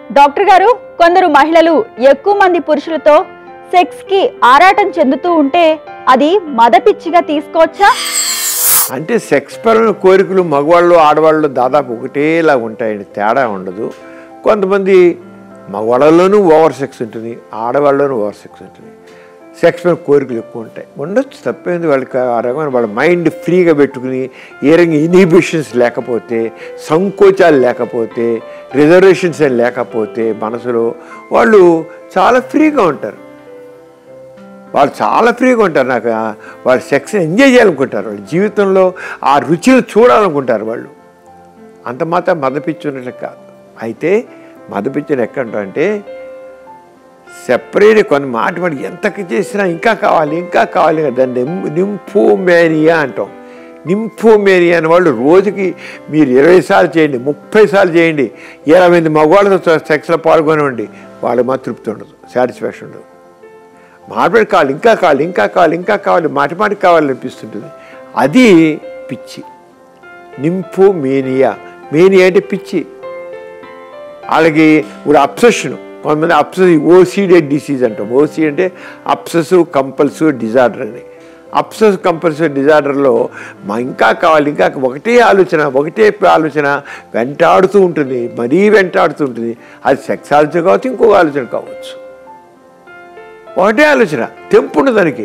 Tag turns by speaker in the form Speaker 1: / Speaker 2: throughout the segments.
Speaker 1: doctor గారు కొందరు మహిళలు ఎక్కువ మంది పురుషులతో సెక్స్ కి ఆరాటం చెందుతూ ఉంటే అది మదపిచ్చిగా తీసుకోవచ్చా
Speaker 2: అంటే సెక్స్ పరమైన కోరికలు మగవాళ్ళు ఆడవాళ్ళు దాదాపు ఒకటేలా ఉంటాయండి తేడా ఉండదు కొంతమంది మగవాళ్ళలోనూ ఓవర్ సెక్స్ ఉంటుంది ఆడవాళ్ళలోనూ ఓవర్ సెక్స్ ఉంటుంది సెక్స్ పైన కోరికలు ఎక్కువ ఉంటాయి ఉండొచ్చు తప్పేంది వాళ్ళకి ఆ రకమైన వాళ్ళ మైండ్ ఫ్రీగా పెట్టుకుని ఏ రంగా ఇన్హిబిషన్స్ లేకపోతే సంకోచాలు లేకపోతే రిజర్వేషన్స్ ఏం లేకపోతే మనసులో వాళ్ళు చాలా ఫ్రీగా ఉంటారు వాళ్ళు చాలా ఫ్రీగా ఉంటారు నాకు ఆ- వాళ్ళు సెక్స్ ఎంజాయ్ చేయాలనుకుంటారు వాళ్ళ జీవితంలో ఆ రుచిని చూడాలనుకుంటారు వాళ్ళు అంత మాత్రం మదపిచ్చి ఉన్నట్లు కాదు అయితే మదపిచ్చిన ఎక్కడంటే సెపరేట్ కొన్ని మాట మాట ఎంతకి చేసినా ఇంకా కావాలి ఇంకా కావాలి కదా దాన్ని నిం నింఫోమేరియా అంటాం నింఫోమేరియా అనే వాళ్ళు రోజుకి మీరు ఇరవై సార్లు చేయండి ముప్పై సార్లు చేయండి ఇరవై మంది మగవాళ్ళతో సెక్స్లో పాల్గొనివ్వండి వాళ్ళకి మా తృప్తి ఉండదు సాటిస్ఫాక్షన్ ఉండదు మాట్లాడి కావాలి ఇంకా కావాలి ఇంకా కావాలి ఇంకా కావాలి మాటి మాటికి కావాలి అనిపిస్తుంటుంది అది పిచ్చి నింపు మేనియా మేనియా అంటే పిచ్చి వాళ్ళకి ఇప్పుడు అప్సెషన్ కొంతమంది అప్సెస్ ఓసీడే డిసీజ్ అంటాం ఓసీ అంటే అప్సెసివ్ కంపల్సివ్ డిజార్డర్ అని అప్సెస్ కంపల్సివ్ డిజార్డర్లో మా ఇంకా కావాలి ఇంకా ఒకటే ఆలోచన ఒకటే ఆలోచన వెంటాడుతూ ఉంటుంది మరీ వెంటాడుతూ ఉంటుంది అది సెక్స్ ఆలోచన కావచ్చు ఇంకొక ఆలోచన కావచ్చు ఒకటే ఆలోచన తెంపుండు దానికి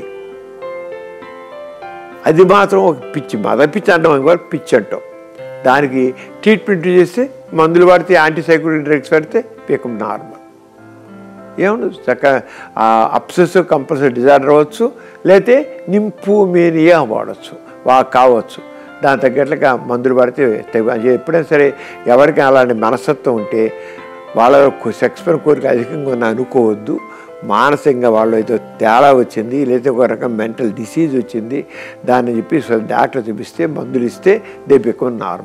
Speaker 2: అది మాత్రం ఒక పిచ్చి మద పిచ్చి అంటాం ఇంకో పిచ్చి అంటాం దానికి ట్రీట్మెంట్ చేస్తే మందులు వాడితే యాంటీసైకోటిక్ డ్రగ్స్ పెడితే పీకం నార్మల్ ఏముండదు చక్కగా అప్సెసివ్ కంపల్సరీ డిజార్డర్ అవ్వచ్చు లేకపోతే నింపుమేనియా వాడచ్చు వా కావచ్చు దాని తగ్గట్లుగా మందులు పడితే తెగ- అది ఎప్పుడైనా సరే ఎవరికి అలాంటి మనస్తత్వం ఉంటే వాళ్ళ సెక్స్ పైన కోరిక అధికంగా ఉన్న అనుకోవద్దు మానసికంగా వాళ్ళు ఏదో తేడా వచ్చింది లేదా ఒక రకం మెంటల్ డిసీజ్ వచ్చింది దాన్ని చెప్పి డాక్టర్ చూపిస్తే మందులు ఇస్తే దే బికమ్ నార్మల్